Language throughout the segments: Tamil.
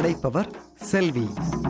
படைப்பவர் செல்வி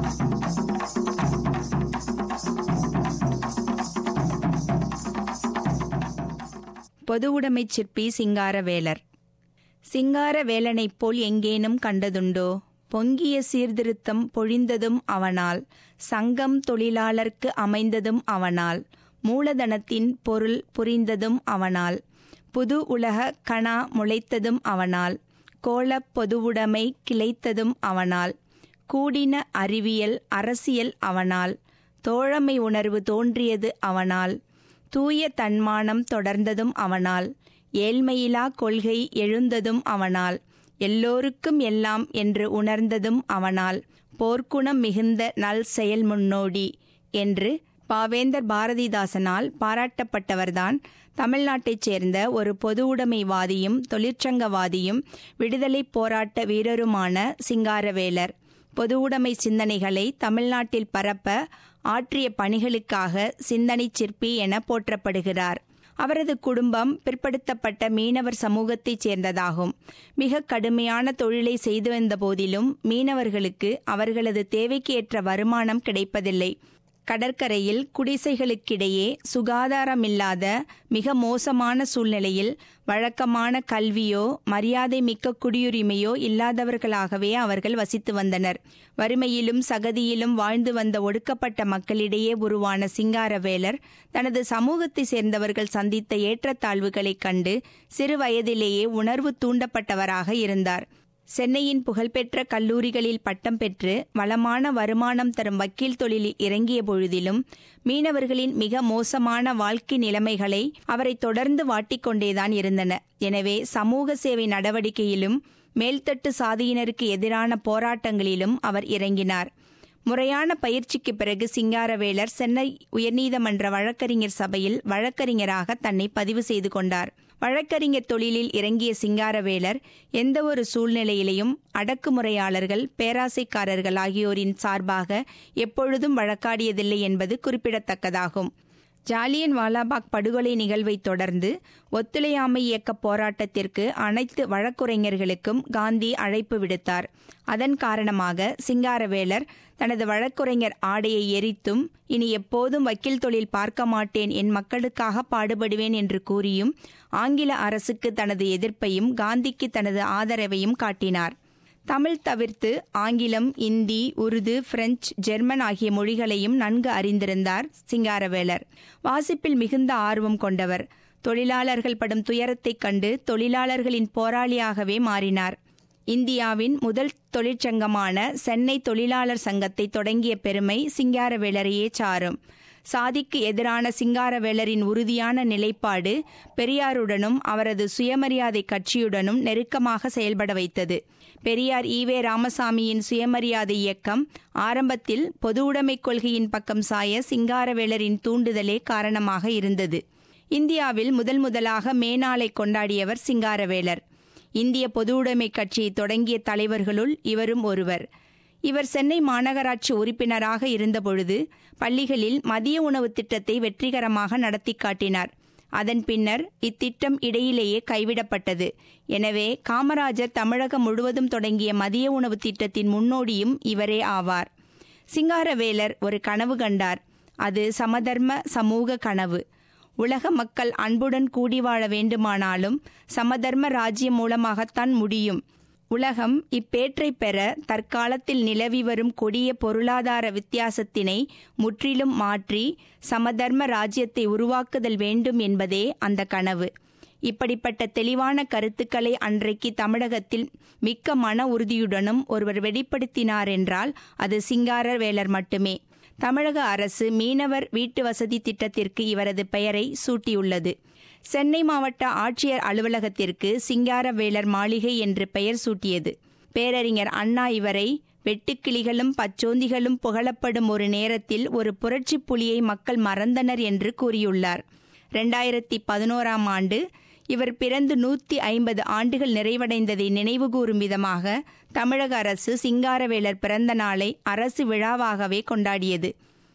பொதுவுடைமைச் சிற்பி சிங்காரவேலர் சிங்காரவேலனைப் போல் எங்கேனும் கண்டதுண்டோ பொங்கிய சீர்திருத்தம் பொழிந்ததும் அவனால் சங்கம் தொழிலாளர்க்கு அமைந்ததும் அவனால் மூலதனத்தின் பொருள் புரிந்ததும் அவனால் புது உலக கணா முளைத்ததும் அவனால் கோலப் பொதுவுடைமை கிளைத்ததும் அவனால் கூடின அறிவியல் அரசியல் அவனால் தோழமை உணர்வு தோன்றியது அவனால் தூய தன்மானம் தொடர்ந்ததும் அவனால் ஏழ்மையிலா கொள்கை எழுந்ததும் அவனால் எல்லோருக்கும் எல்லாம் என்று உணர்ந்ததும் அவனால் போர்க்குணம் மிகுந்த நல் செயல் முன்னோடி என்று பாவேந்தர் பாரதிதாசனால் பாராட்டப்பட்டவர்தான் தமிழ்நாட்டைச் சேர்ந்த ஒரு பொதுவுடைமைவாதியும் தொழிற்சங்கவாதியும் விடுதலைப் போராட்ட வீரருமான சிங்காரவேலர் பொதுவுடைமை சிந்தனைகளை தமிழ்நாட்டில் பரப்ப ஆற்றிய பணிகளுக்காக சிந்தனை சிற்பி என போற்றப்படுகிறார் அவரது குடும்பம் பிற்படுத்தப்பட்ட மீனவர் சமூகத்தைச் சேர்ந்ததாகும் மிக கடுமையான தொழிலை செய்து வந்த போதிலும் மீனவர்களுக்கு அவர்களது தேவைக்கு ஏற்ற வருமானம் கிடைப்பதில்லை கடற்கரையில் குடிசைகளுக்கிடையே சுகாதாரமில்லாத மிக மோசமான சூழ்நிலையில் வழக்கமான கல்வியோ மரியாதை மிக்க குடியுரிமையோ இல்லாதவர்களாகவே அவர்கள் வசித்து வந்தனர் வறுமையிலும் சகதியிலும் வாழ்ந்து வந்த ஒடுக்கப்பட்ட மக்களிடையே உருவான சிங்காரவேலர் தனது சமூகத்தை சேர்ந்தவர்கள் சந்தித்த ஏற்றத்தாழ்வுகளைக் கண்டு சிறு வயதிலேயே உணர்வு தூண்டப்பட்டவராக இருந்தார் சென்னையின் புகழ்பெற்ற கல்லூரிகளில் பட்டம் பெற்று வளமான வருமானம் தரும் வக்கீல் தொழிலில் இறங்கிய பொழுதிலும் மீனவர்களின் மிக மோசமான வாழ்க்கை நிலைமைகளை அவரை தொடர்ந்து வாட்டிக்கொண்டேதான் இருந்தன எனவே சமூக சேவை நடவடிக்கையிலும் மேல்தட்டு சாதியினருக்கு எதிரான போராட்டங்களிலும் அவர் இறங்கினார் முறையான பயிற்சிக்கு பிறகு சிங்காரவேலர் சென்னை உயர்நீதிமன்ற வழக்கறிஞர் சபையில் வழக்கறிஞராக தன்னை பதிவு செய்து கொண்டார் வழக்கறிஞர் தொழிலில் இறங்கிய சிங்காரவேலர் எந்த ஒரு சூழ்நிலையிலையும் அடக்குமுறையாளர்கள் பேராசைக்காரர்கள் ஆகியோரின் சார்பாக எப்பொழுதும் வழக்காடியதில்லை என்பது குறிப்பிடத்தக்கதாகும் ஜாலியன் வாலாபாக் படுகொலை நிகழ்வை தொடர்ந்து ஒத்துழையாமை இயக்க போராட்டத்திற்கு அனைத்து வழக்குரைஞர்களுக்கும் காந்தி அழைப்பு விடுத்தார் அதன் காரணமாக சிங்காரவேலர் தனது வழக்குரைஞர் ஆடையை எரித்தும் இனி எப்போதும் வக்கீல் தொழில் பார்க்க மாட்டேன் என் மக்களுக்காக பாடுபடுவேன் என்று கூறியும் ஆங்கில அரசுக்கு தனது எதிர்ப்பையும் காந்திக்கு தனது ஆதரவையும் காட்டினார் தமிழ் தவிர்த்து ஆங்கிலம் இந்தி உருது பிரெஞ்சு ஜெர்மன் ஆகிய மொழிகளையும் நன்கு அறிந்திருந்தார் சிங்காரவேலர் வாசிப்பில் மிகுந்த ஆர்வம் கொண்டவர் தொழிலாளர்கள் படும் துயரத்தைக் கண்டு தொழிலாளர்களின் போராளியாகவே மாறினார் இந்தியாவின் முதல் தொழிற்சங்கமான சென்னை தொழிலாளர் சங்கத்தை தொடங்கிய பெருமை சிங்காரவேலரையே சாரும் சாதிக்கு எதிரான சிங்காரவேலரின் உறுதியான நிலைப்பாடு பெரியாருடனும் அவரது சுயமரியாதை கட்சியுடனும் நெருக்கமாக செயல்பட வைத்தது பெரியார் ஈவே ராமசாமியின் சுயமரியாதை இயக்கம் ஆரம்பத்தில் பொது உடைமை கொள்கையின் பக்கம் சாய சிங்காரவேலரின் தூண்டுதலே காரணமாக இருந்தது இந்தியாவில் முதல் முதலாக மேனாளை கொண்டாடியவர் சிங்காரவேலர் இந்திய பொது உடைமை கட்சியை தொடங்கிய தலைவர்களுள் இவரும் ஒருவர் இவர் சென்னை மாநகராட்சி உறுப்பினராக இருந்தபொழுது பள்ளிகளில் மதிய உணவு திட்டத்தை வெற்றிகரமாக நடத்தி காட்டினார் அதன் பின்னர் இத்திட்டம் இடையிலேயே கைவிடப்பட்டது எனவே காமராஜர் தமிழகம் முழுவதும் தொடங்கிய மதிய உணவு திட்டத்தின் முன்னோடியும் இவரே ஆவார் சிங்காரவேலர் ஒரு கனவு கண்டார் அது சமதர்ம சமூக கனவு உலக மக்கள் அன்புடன் கூடி வாழ வேண்டுமானாலும் சமதர்ம ராஜ்யம் மூலமாகத்தான் முடியும் உலகம் இப்பேற்றை பெற தற்காலத்தில் நிலவி வரும் கொடிய பொருளாதார வித்தியாசத்தினை முற்றிலும் மாற்றி சமதர்ம ராஜ்யத்தை உருவாக்குதல் வேண்டும் என்பதே அந்த கனவு இப்படிப்பட்ட தெளிவான கருத்துக்களை அன்றைக்கு தமிழகத்தில் மிக்க மன உறுதியுடனும் ஒருவர் வெளிப்படுத்தினார் என்றால் அது சிங்காரவேலர் மட்டுமே தமிழக அரசு மீனவர் வீட்டு வசதி திட்டத்திற்கு இவரது பெயரை சூட்டியுள்ளது சென்னை மாவட்ட ஆட்சியர் அலுவலகத்திற்கு சிங்காரவேலர் மாளிகை என்று பெயர் சூட்டியது பேரறிஞர் அண்ணா இவரை வெட்டுக்கிளிகளும் பச்சோந்திகளும் புகழப்படும் ஒரு நேரத்தில் ஒரு புரட்சி புலியை மக்கள் மறந்தனர் என்று கூறியுள்ளார் ரெண்டாயிரத்தி பதினோராம் ஆண்டு இவர் பிறந்து நூற்றி ஐம்பது ஆண்டுகள் நிறைவடைந்ததை நினைவுகூரும் விதமாக தமிழக அரசு சிங்காரவேலர் பிறந்த நாளை அரசு விழாவாகவே கொண்டாடியது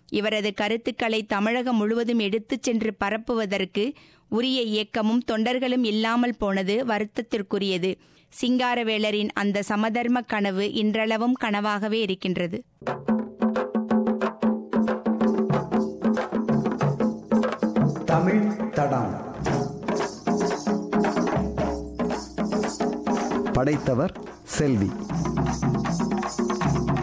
இவரது கருத்துக்களை தமிழகம் முழுவதும் எடுத்துச் சென்று பரப்புவதற்கு உரிய இயக்கமும் தொண்டர்களும் இல்லாமல் போனது வருத்தத்திற்குரியது சிங்காரவேலரின் அந்த சமதர்ம கனவு இன்றளவும் கனவாகவே இருக்கின்றது தமிழ் தடம் படைத்தவர் செல்வி